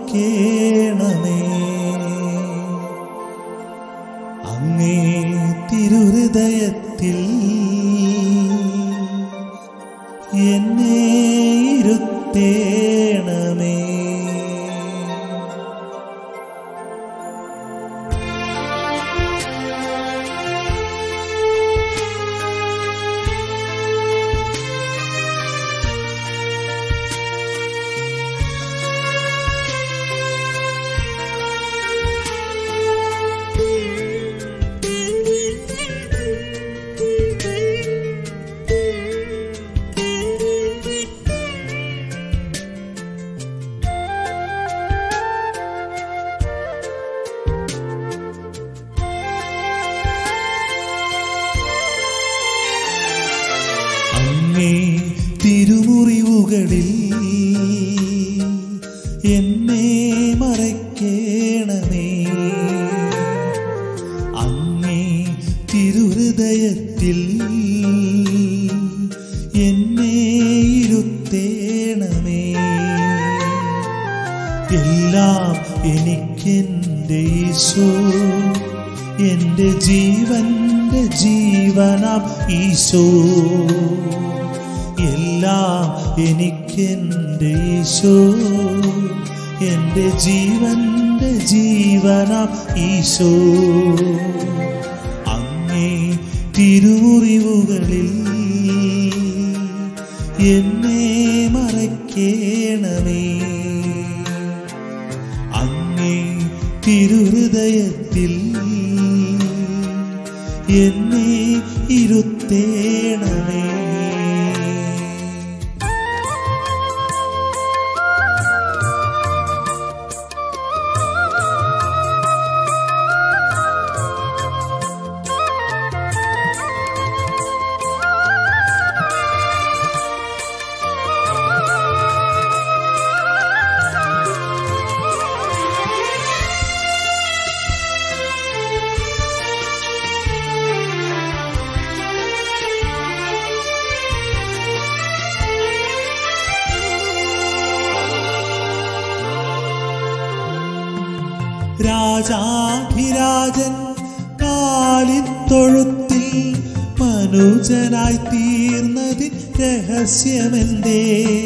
മറയ്ക്കേണമേ അങ്ങേ തിരുഹൃദയത്തിൽ എന്നെ ഇരുത്തേണമേ അങ്ങേ തിരുമുറിവുകളിൽ എന്നെ മറയ്ക്കേണമേ അങ്ങേ തിരുഹൃദയത്തിൽ എന്നെ ഇരുത്തേണമേ എല്ലാം എനിക്കെൻ്റെ ഈശോ എൻ്റെ ജീവന്റെ ജീവനാം ഈശോ എല്ലാം എനിക്കെൻ്റെ ഈശോ എൻ്റെ ജീവന്റെ ജീവനാം ഈശോ അങ്ങേ തിരുമുറിവുകളിൽ എന്നെ മറയ്ക്കേണമേ അങ്ങേ തിരുഹൃദയത്തിൽ എന്നെ ഇരുത്തേണമേ രാജാധിരാജൻ കാലിത്തൊഴുത്തിൽ മനുജനായി തീർന്നതിൻ രഹസ്യമെന്തേ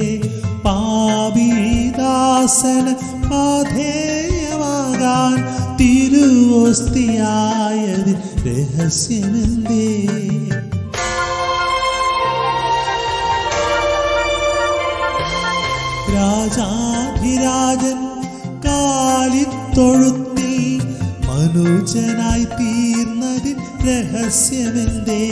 പാപീദാസന പാധേയമാകാൻ തിരുവോസ്തിയായതിൻ രഹസ്യമെന്തേ രാജാധിരാജൻ കാലിത്തൊഴുത്തിൽ മനുജനായി തീർന്നതിൻ രഹസ്യമെന്തേ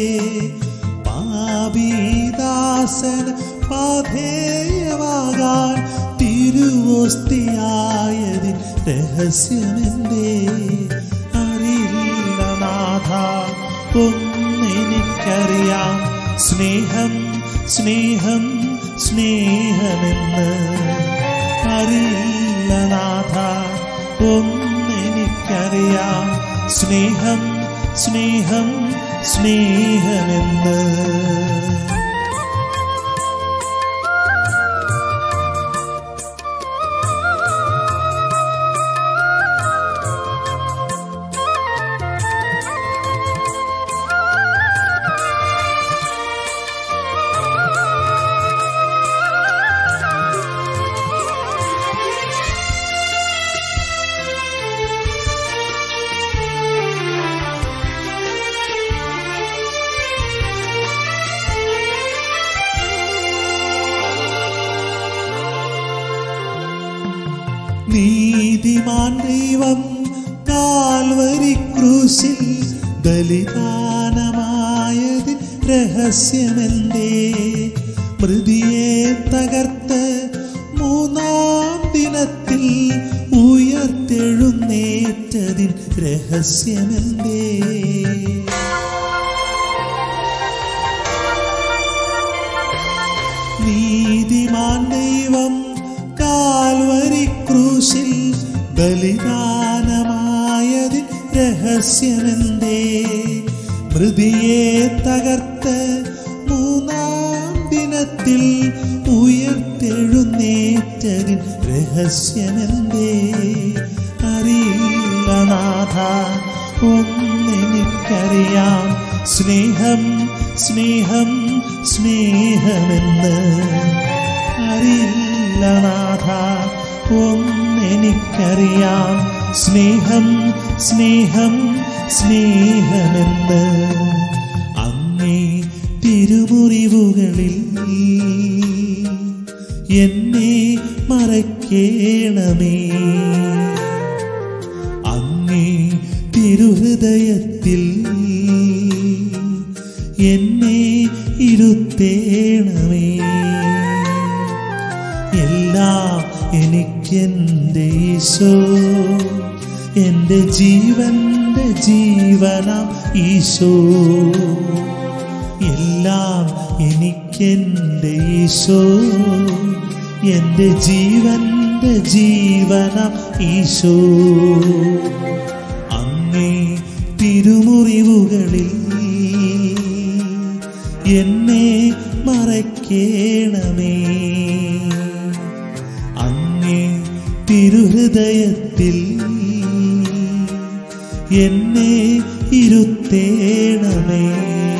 പാപീദാസന പാധേയമാകാൻ തിരുവോസ്തിയായതിൻ രഹസ്യമെന്തേ അറിയില്ല നാഥ ഒന്നെനിക്കറിയാം സ്നേഹം സ്നേഹം സ്നേഹമെന്ന് അറിയില്ല നാഥ ഒന്നെനിക്കറിയാം സ്നേഹം സ്നേഹം സ്നേഹമെന്ന് നീതിമാൻ ദൈവം കാൽവരി ക്രൂശിൽ ബലിദാനമായതിൻ രഹസ്യമെന്തേ മൃതിയെ തകർത്ത് മൂന്നാം ദിനത്തിൽ ഉയർത്തെഴുന്നേറ്റതിൻ രഹസ്യമെന്തേ നീതിമാൻ ദൈവം കാൽവരി ക്രൂശിൽ ബലിദാനമായതിൻ രഹസ്യമെന്തേ മൃതിയെ തകർത്ത് മൂന്നാം ദിനത്തിൽ ഉയർത്തെഴുന്നേറ്റ ഏറ്റതിൻ രഹസ്യമെന്തേ അറിയില്ല നാഥ ഒന്നെനിക്കറിയാം സ്നേഹം സ്നേഹം സ്നേഹമെന്ന് അറിയില്ല നാഥ ഒന്നെനിക്കറിയാം സ്നേഹം സ്നേഹം സ്നേഹമെന്ന് അങ്ങേ തിരുമുറിവുകളിൽ എന്നെ മറയ്ക്കേണമേ അങ്ങേ തിരുഹൃദയത്തിൽ എന്നെ ഇരുത്തേണമേ എല്ലാം എനിക്കെൻ്റെ ഈശോ എൻ്റെ ജീവന്റെ ജീവനാം ഈശോ എല്ലാം എനിക്കെൻ്റെ ഈശോ എൻ്റെ ജീവന്റെ ജീവനാം ഈശോ അങ്ങേ തിരുമുറിവുകളിൽ എന്നെ മറയ്ക്കേണമേ അങ്ങേ തിരുഹൃദയത്തിൽ എന്നെ ഇരുത്തേണമേ